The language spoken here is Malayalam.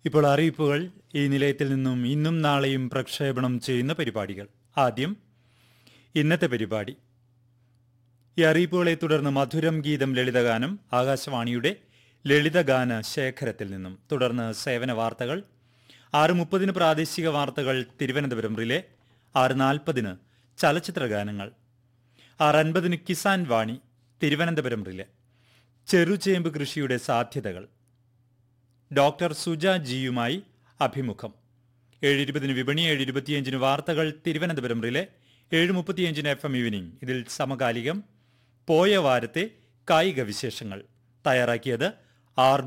ഇപ്പോൾ അറിയിപ്പുകൾ ഈ നിലയത്തിൽ നിന്നും ഇന്നും നാളെയും പ്രക്ഷേപണം ചെയ്യുന്ന പരിപാടികൾ ആദ്യം ഇന്നത്തെ പരിപാടി ഈ അറിയിപ്പുകളെ തുടർന്ന് മധുരം ഗീതം ലളിതഗാനം ആകാശവാണിയുടെ ലളിതഗാന ശേഖരത്തിൽ നിന്നും തുടർന്ന് സേവന വാർത്തകൾ ആറ് മുപ്പതിന് പ്രാദേശിക വാർത്തകൾ തിരുവനന്തപുരം റിലേ ആറ് നാൽപ്പതിന് ചലച്ചിത്ര ഗാനങ്ങൾ ആറ് അൻപതിന് കിസാൻ വാണി തിരുവനന്തപുരം റിലേ ചെറുചേമ്പ് കൃഷിയുടെ സാധ്യതകൾ ഡോക്ടർ സുജ ജിയുമായി അഭിമുഖം ഏഴ് ഇരുപതിന് വിപണി ഏഴ് ഇരുപത്തിയഞ്ചിന് വാർത്തകൾ തിരുവനന്തപുരം റിലെ ഏഴ് മുപ്പത്തിയഞ്ചിന് എഫ് എം ഈവനിംഗ് ഇതിൽ സമകാലികം പോയ വാരത്തെ കായിക വിശേഷങ്ങൾ തയ്യാറാക്കിയത് ആർ